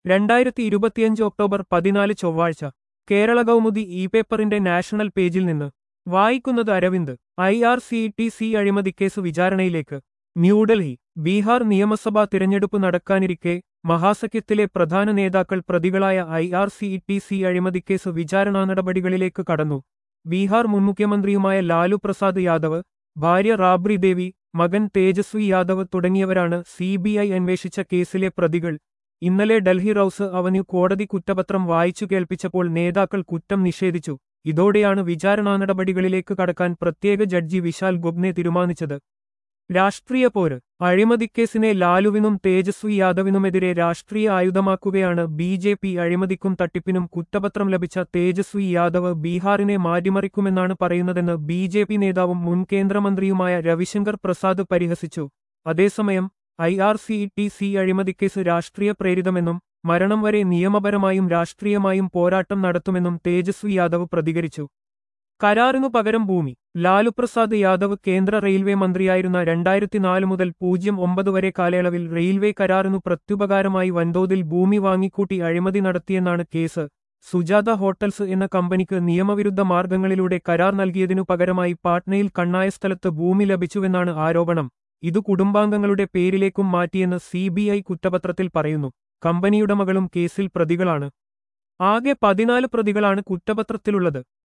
രണ്ടായിരത്തി ഇരുപത്തിയഞ്ച് ഒക്ടോബർ പതിനാല് ചൊവ്വാഴ്ച കേരള കൗമുദി ഇ പേപ്പറിന്റെ നാഷണൽ പേജിൽ നിന്ന് വായിക്കുന്നത് Aravind I R C T C അഴിമതിക്കേസ് വിചാരണയിലേക്ക് ന്യൂഡൽഹി ബീഹാർ നിയമസഭാ തിരഞ്ഞെടുപ്പ് നടക്കാനിരിക്കെ മഹാസഖ്യത്തിലെ പ്രധാന നേതാക്കൾ പ്രതികളായ I R C T C അഴിമതിക്കേസ് വിചാരണാ നടപടികളിലേക്ക് കടന്നു ബീഹാർ മുൻ മുഖ്യമന്ത്രിയുമായ ലാലു പ്രസാദ് യാദവ് ഭാര്യ റാബ്രി ദേവി മകൻ തേജസ്വി യാദവ് തുടങ്ങിയവരാണ് സി ബി ഐ അന്വേഷിച്ച കേസിലെ പ്രതികൾ ഇന്നലെ ഡൽഹി റൌസ് അവന്യൂ കോടതി കുറ്റപത്രം വായിച്ചു കേൾപ്പിച്ചപ്പോൾ നേതാക്കൾ കുറ്റം നിഷേധിച്ചു ഇതോടെയാണ് വിചാരണാ നടപടികളിലേക്ക് കടക്കാൻ പ്രത്യേക ജഡ്ജി വിശാൽ ഗൊബ്നെ തീരുമാനിച്ചത് രാഷ്ട്രീയ പോര് അഴിമതിക്കേസിനെ ലാലുവിനും തേജസ്വി യാദവിനുമെതിരെ രാഷ്ട്രീയ ആയുധമാക്കുകയാണ് ബി ജെ പി അഴിമതിക്കും തട്ടിപ്പിനും കുറ്റപത്രം ലഭിച്ച തേജസ്വി യാദവ് ബീഹാറിനെ മാറ്റിമറിക്കുമെന്നാണ് പറയുന്നതെന്ന് ബി ജെ പി നേതാവും മുൻ കേന്ദ്രമന്ത്രിയുമായ രവിശങ്കർ പ്രസാദ് പരിഹസിച്ചു അതേസമയം I R C T C അഴിമതിക്കേസ് രാഷ്ട്രീയ പ്രേരിതമെന്നും മരണം വരെ നിയമപരമായും രാഷ്ട്രീയമായും പോരാട്ടം നടത്തുമെന്നും തേജസ്വി യാദവ് പ്രതികരിച്ചു കരാറിനു പകരം ഭൂമി ലാലു പ്രസാദ് യാദവ് കേന്ദ്ര റെയിൽവേ മന്ത്രിയായിരുന്ന രണ്ടായിരത്തിനാല് മുതൽ പൂജ്യം ഒമ്പത് വരെ കാലയളവിൽ റെയിൽവേ കരാറിനു പ്രത്യുപകാരമായി വൻതോതിൽ ഭൂമി വാങ്ങിക്കൂട്ടി അഴിമതി നടത്തിയെന്നാണ് കേസ് സുജാത ഹോട്ടൽസ് എന്ന കമ്പനിക്ക് നിയമവിരുദ്ധ മാർഗങ്ങളിലൂടെ കരാർ നൽകിയതിനു പകരമായി പാട്നയിൽ കണ്ണായ സ്ഥലത്ത് ഭൂമി ലഭിച്ചുവെന്നാണ് ആരോപണം ഇത് കുടുംബാംഗങ്ങളുടെ പേരിലേക്കും മാറ്റിയെന്ന് സി ബി ഐ കുറ്റപത്രത്തിൽ പറയുന്നു കമ്പനിയുടമകളും കേസിൽ പ്രതികളാണ് ആകെ പതിനാല് പ്രതികളാണ് കുറ്റപത്രത്തിലുള്ളത്